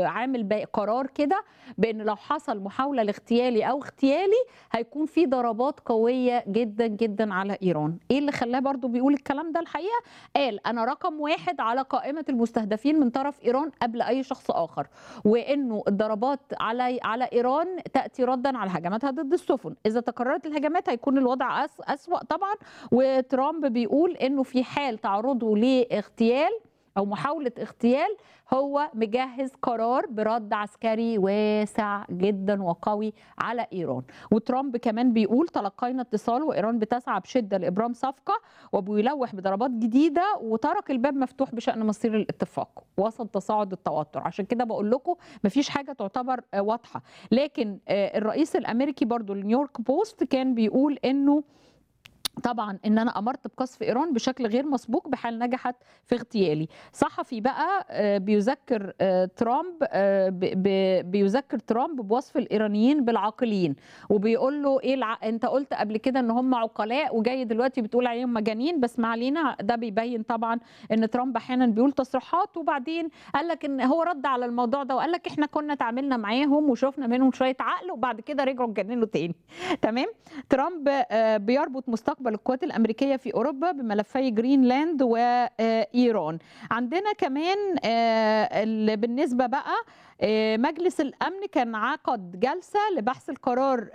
عامل بقى قرار كده بان لو حصل محاوله لاغتيالي او اغتيالي هيكون في ضربات قويه جدا جدا على ايران ايه اللي خلاه برضو بيقول الكلام ده الحقيقه قال انا رقم واحد على قائمه المستهدفين من طرف ايران قبل اي شخص اخر وانه الضربات على على ايران تاتي ردا على هجماتها ضد السفن اذا تكررت الهجمات هيكون الوضع أس اسوا طبعا وترامب بيقول انه في حال تعرضه لاغتيال او محاوله اغتيال هو مجهز قرار برد عسكري واسع جدا وقوي على ايران وترامب كمان بيقول تلقينا اتصال وايران بتسعى بشده لابرام صفقه وبيلوح بضربات جديده وترك الباب مفتوح بشان مصير الاتفاق وسط تصاعد التوتر عشان كده بقول لكم مفيش حاجه تعتبر واضحه لكن الرئيس الامريكي برضو النيويورك بوست كان بيقول انه طبعا ان انا امرت بقصف ايران بشكل غير مسبوق بحال نجحت في اغتيالي صحفي بقى بيذكر ترامب بيذكر ترامب بوصف الايرانيين بالعاقلين وبيقول له ايه الع... انت قلت قبل كده ان هم عقلاء وجاي دلوقتي بتقول عليهم مجانين بس ما علينا ده بيبين طبعا ان ترامب احيانا بيقول تصريحات وبعدين قال لك ان هو رد على الموضوع ده وقال لك احنا كنا تعاملنا معاهم وشفنا منهم شويه عقل وبعد كده رجعوا اتجننوا تاني تمام ترامب بيربط مستقبل مستقبل القوات الامريكيه في اوروبا بملفي جرينلاند وايران عندنا كمان بالنسبه بقى مجلس الامن كان عقد جلسه لبحث القرار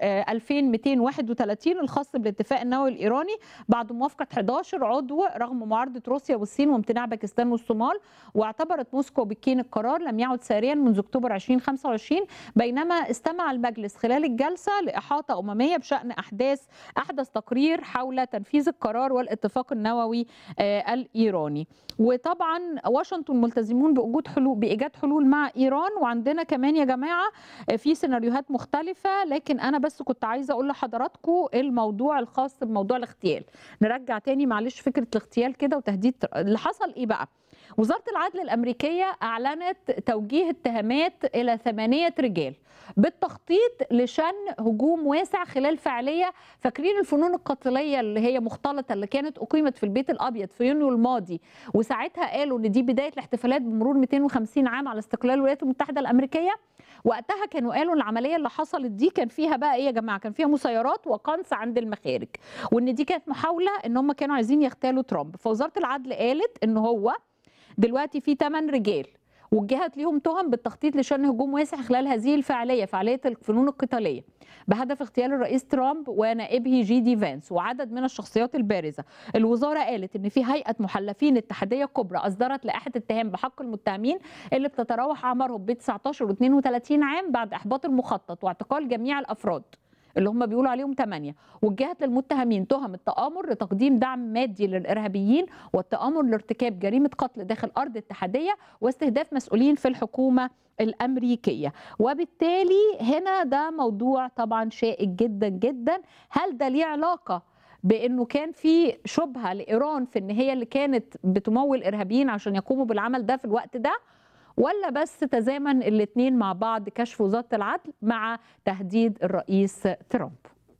2231 الخاص بالاتفاق النووي الايراني بعد موافقه 11 عضو رغم معارضه روسيا والصين وامتناع باكستان والصومال واعتبرت موسكو وبكين القرار لم يعد ساريا منذ اكتوبر 2025 بينما استمع المجلس خلال الجلسه لاحاطه امميه بشان احداث احدث تقرير حول تنفيذ القرار والاتفاق النووي الايراني وطبعا واشنطن ملتزمون بوجود حلول بايجاد حلول مع ايران وعندنا كمان يا جماعه في سيناريوهات مختلفه لكن انا بس كنت عايزه اقول لحضراتكم الموضوع الخاص بموضوع الاغتيال نرجع تاني معلش فكره الاغتيال كده وتهديد اللي حصل ايه بقى وزاره العدل الامريكيه اعلنت توجيه اتهامات الى ثمانيه رجال بالتخطيط لشن هجوم واسع خلال فعاليه فاكرين الفنون القتاليه اللي هي مختلطه اللي كانت اقيمت في البيت الابيض في يونيو الماضي وساعتها قالوا ان دي بدايه الاحتفالات بمرور 250 عام على استقلال الولايات المتحده الامريكيه وقتها كانوا قالوا العمليه اللي حصلت دي كان فيها بقى ايه يا جماعه كان فيها مسيرات وقنص عند المخارج وان دي كانت محاوله ان هم كانوا عايزين يغتالوا ترامب فوزاره العدل قالت ان هو دلوقتي في 8 رجال وجهت ليهم تهم بالتخطيط لشن هجوم واسع خلال هذه الفعاليه فعاليه الفنون القتاليه بهدف اغتيال الرئيس ترامب ونائبه جي دي فانس وعدد من الشخصيات البارزه الوزاره قالت ان في هيئه محلفين اتحاديه كبرى اصدرت لائحه اتهام بحق المتهمين اللي بتتراوح اعمارهم بين 19 و32 عام بعد احباط المخطط واعتقال جميع الافراد اللي هم بيقولوا عليهم ثمانية وجهت للمتهمين تهم التآمر لتقديم دعم مادي للإرهابيين والتآمر لارتكاب جريمة قتل داخل أرض اتحادية واستهداف مسؤولين في الحكومة الأمريكية وبالتالي هنا ده موضوع طبعا شائك جدا جدا هل ده ليه علاقة بانه كان في شبهه لايران في ان هي اللي كانت بتمول ارهابيين عشان يقوموا بالعمل ده في الوقت ده ولا بس تزامن الاثنين مع بعض كشف وزاره العدل مع تهديد الرئيس ترامب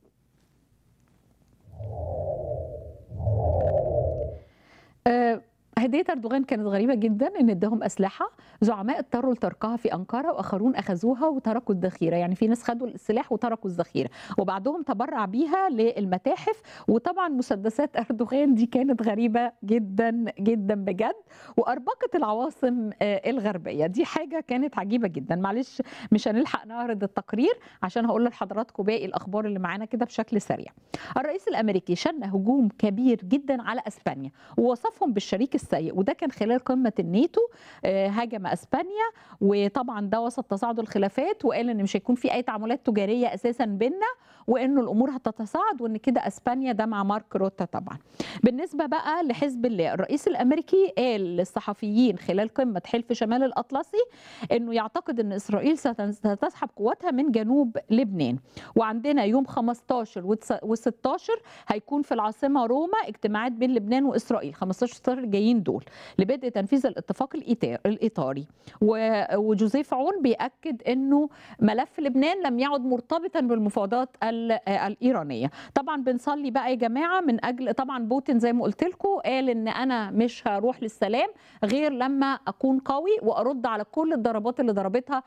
أه هديه اردوغان كانت غريبه جدا ان اداهم اسلحه زعماء اضطروا لتركها في انقره واخرون اخذوها وتركوا الذخيره يعني في ناس خدوا السلاح وتركوا الذخيره وبعضهم تبرع بيها للمتاحف وطبعا مسدسات اردوغان دي كانت غريبه جدا جدا بجد واربقت العواصم الغربيه دي حاجه كانت عجيبه جدا معلش مش هنلحق نعرض التقرير عشان هقول لحضراتكم باقي الاخبار اللي معانا كده بشكل سريع الرئيس الامريكي شن هجوم كبير جدا على اسبانيا ووصفهم بالشريك السيء وده كان خلال قمه الناتو هاجم اسبانيا وطبعا ده وسط تصاعد الخلافات وقال ان مش هيكون في اي تعاملات تجاريه اساسا بيننا وانه الامور هتتصاعد وان كده اسبانيا ده مع مارك روتا طبعا بالنسبه بقى لحزب الله الرئيس الامريكي قال للصحفيين خلال قمه حلف شمال الاطلسي انه يعتقد ان اسرائيل ستسحب قواتها من جنوب لبنان وعندنا يوم 15 و16 هيكون في العاصمه روما اجتماعات بين لبنان واسرائيل 15 16 جايين دول لبدء تنفيذ الاتفاق الاطاري وجوزيف عون بياكد انه ملف لبنان لم يعد مرتبطا بالمفاوضات الايرانيه طبعا بنصلي بقى يا جماعه من اجل طبعا بوتين زي ما قلت لكم قال ان انا مش هروح للسلام غير لما اكون قوي وارد على كل الضربات اللي ضربتها